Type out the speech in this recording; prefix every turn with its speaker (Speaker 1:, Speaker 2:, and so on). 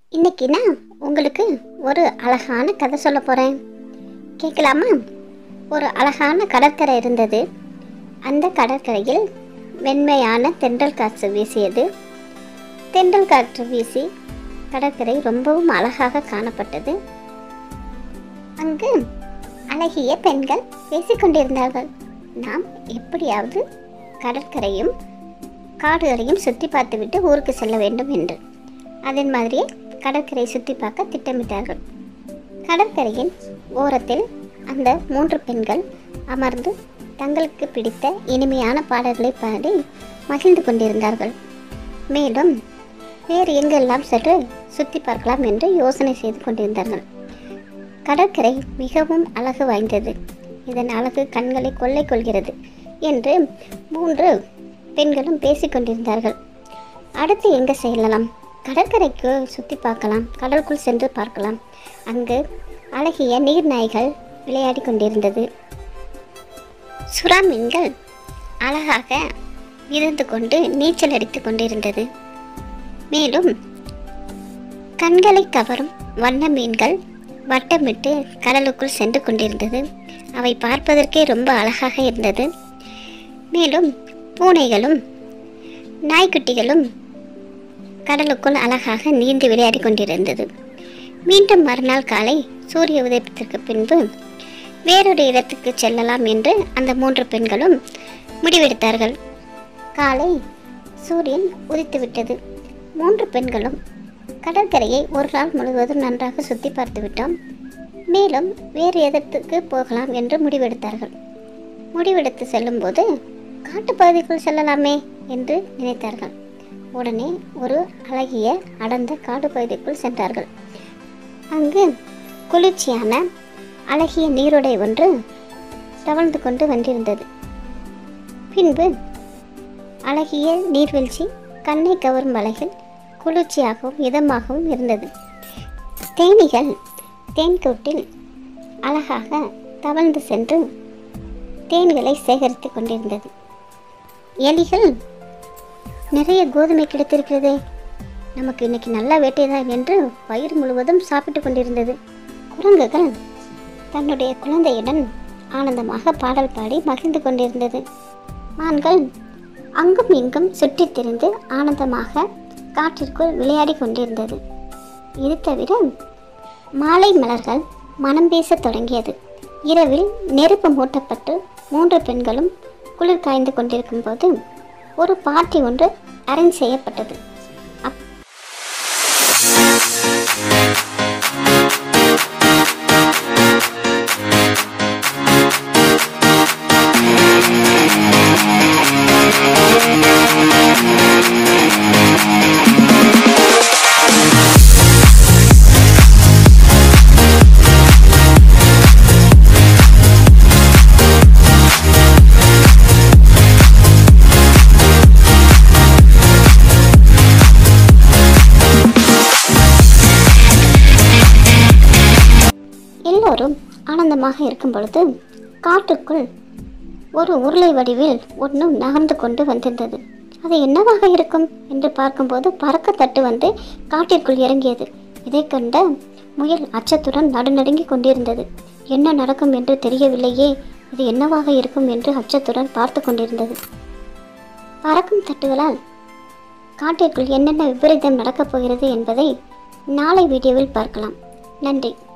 Speaker 1: இன்னைக்கு நான் உங்களுக்கு ஒரு அழகான கதை சொல்ல போகிறேன் கேட்கலாமா ஒரு அழகான கடற்கரை இருந்தது அந்த கடற்கரையில் மென்மையான தென்றல் காற்று வீசியது தென்றல் காற்று வீசி கடற்கரை ரொம்பவும் அழகாக காணப்பட்டது அங்கு அழகிய பெண்கள் பேசிக்கொண்டிருந்தார்கள் நாம் எப்படியாவது கடற்கரையும் காடுகளையும் சுற்றி பார்த்துவிட்டு ஊருக்கு செல்ல வேண்டும் என்று அதே மாதிரியே கடற்கரை சுற்றி பார்க்க திட்டமிட்டார்கள் கடற்கரையின் ஓரத்தில் அந்த மூன்று பெண்கள் அமர்ந்து தங்களுக்கு பிடித்த இனிமையான பாடல்களை பாடி மகிழ்ந்து கொண்டிருந்தார்கள் மேலும் வேறு எங்கெல்லாம் சென்று சுற்றி பார்க்கலாம் என்று யோசனை செய்து கொண்டிருந்தார்கள் கடற்கரை மிகவும் அழகு வாய்ந்தது இதன் அழகு கண்களை கொள்ளை கொள்கிறது என்று மூன்று பெண்களும் பேசிக்கொண்டிருந்தார்கள் அடுத்து எங்கே செல்லலாம் கடற்கரைக்கு சுற்றி பார்க்கலாம் கடலுக்குள் சென்று பார்க்கலாம் அங்கு அழகிய நீர்நாய்கள் விளையாடி கொண்டிருந்தது சுறா மீன்கள் அழகாக மிதந்து கொண்டு நீச்சல் அடித்து கொண்டிருந்தது மேலும் கண்களை கவரும் வண்ண மீன்கள் வட்டமிட்டு கடலுக்குள் சென்று கொண்டிருந்தது அவை பார்ப்பதற்கே ரொம்ப அழகாக இருந்தது மேலும் பூனைகளும் நாய்க்குட்டிகளும் கடலுக்குள் அழகாக நீந்தி விளையாடி கொண்டிருந்தது மீண்டும் மறுநாள் காலை சூரிய உதயத்திற்கு பின்பு வேறொரு இடத்துக்கு செல்லலாம் என்று அந்த மூன்று பெண்களும் முடிவெடுத்தார்கள் காலை சூரியன் உதித்துவிட்டது மூன்று பெண்களும் கடற்கரையை ஒரு நாள் முழுவதும் நன்றாக சுற்றி பார்த்து விட்டோம் மேலும் வேறு இடத்துக்கு போகலாம் என்று முடிவெடுத்தார்கள் முடிவெடுத்து செல்லும்போது காட்டுப்பகுதிக்குள் செல்லலாமே என்று நினைத்தார்கள் உடனே ஒரு அழகிய அடர்ந்த காடு பகுதிக்குள் சென்றார்கள் அங்கு குளிர்ச்சியான அழகிய நீரோடை ஒன்று தவழ்ந்து கொண்டு வந்திருந்தது பின்பு அழகிய நீர்வீழ்ச்சி கண்ணை கவரும் அலைகள் குளிர்ச்சியாகவும் இதமாகவும் இருந்தது தேனீகள் தேன்கூட்டில் அழகாக தவழ்ந்து சென்று தேன்களை சேகரித்து கொண்டிருந்தது எலிகள் நிறைய கோதுமை கிடைத்திருக்கிறதே நமக்கு இன்னைக்கு நல்ல வேட்டைதான் என்று வயிறு முழுவதும் சாப்பிட்டு கொண்டிருந்தது குரங்குகள் தன்னுடைய குழந்தையுடன் ஆனந்தமாக பாடல் பாடி மகிழ்ந்து கொண்டிருந்தது மான்கள் அங்கும் இங்கும் சுற்றித் திரிந்து ஆனந்தமாக காற்றிற்குள் விளையாடி கொண்டிருந்தது இது தவிர மாலை மலர்கள் மனம் பேசத் தொடங்கியது இரவில் நெருப்பு மூட்டப்பட்டு மூன்று பெண்களும் குளிர் காய்ந்து கொண்டிருக்கும் போது ஒரு பார்ட்டி ஒன்று அரேஞ்ச் செய்யப்பட்டது அப்- எல்லோரும் ஆனந்தமாக இருக்கும் பொழுது காட்டுக்குள் ஒரு உருளை வடிவில் ஒன்றும் நகர்ந்து கொண்டு வந்திருந்தது அது என்னவாக இருக்கும் என்று பார்க்கும்போது பறக்க தட்டு வந்து காட்டிற்குள் இறங்கியது இதை கண்ட முயல் அச்சத்துடன் நடுநடுங்கிக் கொண்டிருந்தது என்ன நடக்கும் என்று தெரியவில்லையே இது என்னவாக இருக்கும் என்று அச்சத்துடன் பார்த்து கொண்டிருந்தது பறக்கும் தட்டுகளால் காட்டிற்குள் என்னென்ன விபரீதம் நடக்கப் போகிறது என்பதை நாளை வீடியோவில் பார்க்கலாம் நன்றி